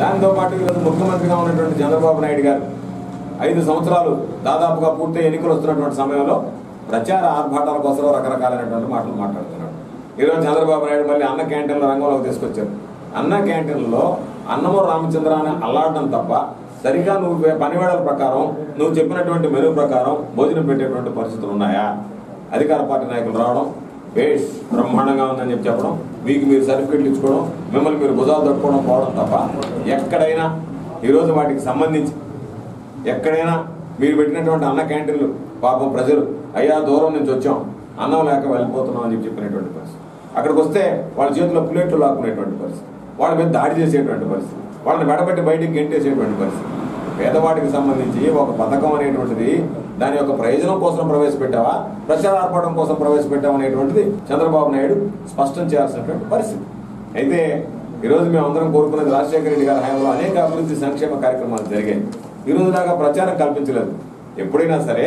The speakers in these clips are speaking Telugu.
దాంతో పాటు ఈరోజు ముఖ్యమంత్రిగా ఉన్నటువంటి చంద్రబాబు నాయుడు గారు ఐదు సంవత్సరాలు దాదాపుగా పూర్తి ఎన్నికలు వస్తున్నటువంటి సమయంలో ప్రచార ఆర్భాటాల కోసం రకరకాలైనటువంటి మాటలు మాట్లాడుతున్నాడు ఈరోజు చంద్రబాబు నాయుడు మళ్ళీ అన్న క్యాంటీన్ల రంగంలోకి తీసుకొచ్చారు అన్న క్యాంటీన్లలో అన్నమో రామచంద్ర అని అల్లాడడం తప్ప సరిగా నువ్వు పనివేళల ప్రకారం నువ్వు చెప్పినటువంటి మెను ప్రకారం భోజనం పెట్టేటువంటి పరిస్థితులు ఉన్నాయా అధికార పార్టీ నాయకులు రావడం బేష్ బ్రహ్మాండంగా ఉందని చెప్పి చెప్పడం మీకు మీరు సర్టిఫికెట్లు ఇచ్చుకోవడం మిమ్మల్ని మీరు భుజాలు తట్టుకోవడం పోవడం తప్ప ఎక్కడైనా ఈరోజు వాటికి సంబంధించి ఎక్కడైనా మీరు పెట్టినటువంటి అన్న క్యాంటీన్లు పాపం ప్రజలు అయ్యా దూరం నుంచి వచ్చాం అన్నం లేక వెళ్ళిపోతున్నాం అని చెప్పి చెప్పినటువంటి పరిస్థితి అక్కడికి వస్తే వాళ్ళ చేతిలో ప్లేట్లు లాక్కునేటువంటి పరిస్థితి వాళ్ళ మీద దాడి చేసేటువంటి పరిస్థితి వాళ్ళని వెడబెట్టి బయటికి గెంటేసేటువంటి పరిస్థితి పేదవాడికి సంబంధించి ఒక పథకం అనేటువంటిది దాని యొక్క ప్రయోజనం కోసం ప్రవేశపెట్టావా ప్రచారార్పడం కోసం ప్రవేశపెట్టావా అనేటువంటిది చంద్రబాబు నాయుడు స్పష్టం చేయాల్సినటువంటి పరిస్థితి అయితే ఈరోజు మేము అందరం కోరుకున్నది రాజశేఖర రెడ్డి గారి హయాంలో అనేక అభివృద్ధి సంక్షేమ కార్యక్రమాలు జరిగాయి ఈ రోజు దాకా ప్రచారం కల్పించలేదు ఎప్పుడైనా సరే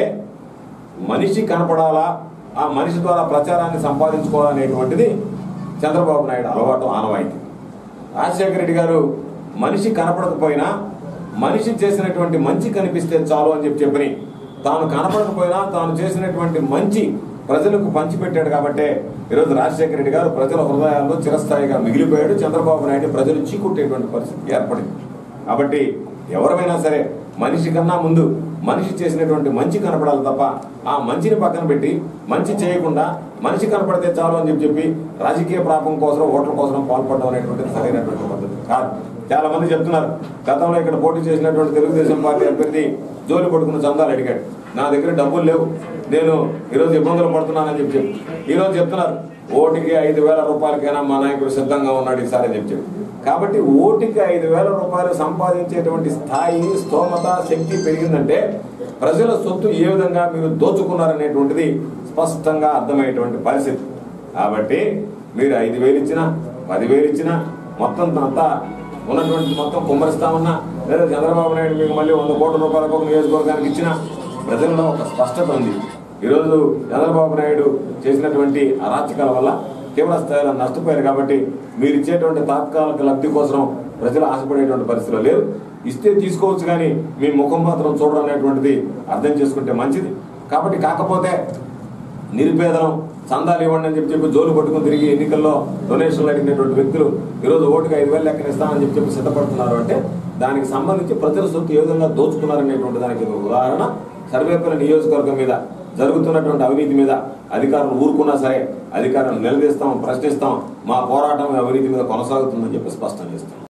మనిషి కనపడాలా ఆ మనిషి ద్వారా ప్రచారాన్ని సంపాదించుకోవాలనేటువంటిది చంద్రబాబు నాయుడు అలవాటు ఆనవాయితీ రాజశేఖర రెడ్డి గారు మనిషి కనపడకపోయినా మనిషి చేసినటువంటి మంచి కనిపిస్తే చాలు అని చెప్పి చెప్పని తాను కనపడకపోయినా తాను చేసినటువంటి మంచి ప్రజలకు పంచిపెట్టాడు కాబట్టే ఈరోజు రాజశేఖర రెడ్డి గారు ప్రజల హృదయాల్లో చిరస్థాయిగా మిగిలిపోయాడు చంద్రబాబు నాయుడు ప్రజలు చీకుట్టేటువంటి పరిస్థితి ఏర్పడింది కాబట్టి ఎవరైనా సరే మనిషి కన్నా ముందు మనిషి చేసినటువంటి మంచి కనపడాలి తప్ప ఆ మంచిని పక్కన పెట్టి మంచి చేయకుండా మనిషి కనపడితే చాలు అని చెప్పి చెప్పి రాజకీయ ప్రాపం కోసం ఓట్ల కోసం పాల్పడడం అనేటువంటిది సరైనటువంటి పద్ధతి కాదు చాలా మంది చెప్తున్నారు గతంలో ఇక్కడ పోటీ చేసినటువంటి తెలుగుదేశం పార్టీ అభ్యర్థి జోలి కొడుకున్న చందాలు అడిగాడు నా దగ్గర డబ్బులు లేవు నేను ఈరోజు ఇబ్బందులు పడుతున్నానని చెప్పి చెప్పి ఈరోజు చెప్తున్నారు ఓటికి ఐదు వేల రూపాయలకైనా మా నాయకుడు సిద్ధంగా ఉన్నాడు ఈసారి అని చెప్పి చెప్పి కాబట్టి ఓటికి ఐదు వేల రూపాయలు సంపాదించేటువంటి స్థాయి స్తోమత శక్తి పెరిగిందంటే ప్రజల సొత్తు ఏ విధంగా మీరు దోచుకున్నారనేటువంటిది స్పష్టంగా అర్థమయ్యేటువంటి పరిస్థితి కాబట్టి మీరు ఐదు వేలు ఇచ్చినా పదివేలు ఇచ్చినా మొత్తం అంతా ఉన్నటువంటి మొత్తం కుమ్మరిస్తామన్నా లేదా చంద్రబాబు నాయుడు మీకు మళ్ళీ వంద కోట్ల రూపాయలకు ఒక నియోజకవర్గానికి ఇచ్చినా ప్రజల్లో ఒక స్పష్టత ఉంది ఈరోజు చంద్రబాబు నాయుడు చేసినటువంటి అరాచకాల వల్ల తీవ్ర స్థాయిలో నష్టపోయారు కాబట్టి మీరు ఇచ్చేటువంటి తాత్కాలిక లబ్ధి కోసం ప్రజలు ఆశపడేటువంటి పరిస్థితిలో లేరు ఇస్తే తీసుకోవచ్చు కానీ మీ ముఖం మాత్రం చూడడం అనేటువంటిది అర్థం చేసుకుంటే మంచిది కాబట్టి కాకపోతే నిరుపేదలం చందాలు ఇవ్వండి అని చెప్పి చెప్పి జోలు పట్టుకుని తిరిగి ఎన్నికల్లో డొనేషన్లు అడిగినటువంటి వ్యక్తులు ఈరోజు ఓటుకి ఐదు వేలు లెక్కన ఇస్తామని చెప్పి చెప్పి సిద్ధపడుతున్నారు అంటే దానికి సంబంధించి ప్రజల సొత్తు ఏ విధంగా దోచుకున్నారనేటువంటి దానికి ఒక ఉదాహరణ సర్వేపల్లి నియోజకవర్గం మీద జరుగుతున్నటువంటి అవినీతి మీద అధికారులు ఊరుకున్నా సరే అధికారులను నిలదీస్తాం ప్రశ్నిస్తాం మా పోరాటం అవినీతి మీద కొనసాగుతుందని చెప్పి స్పష్టం చేస్తాం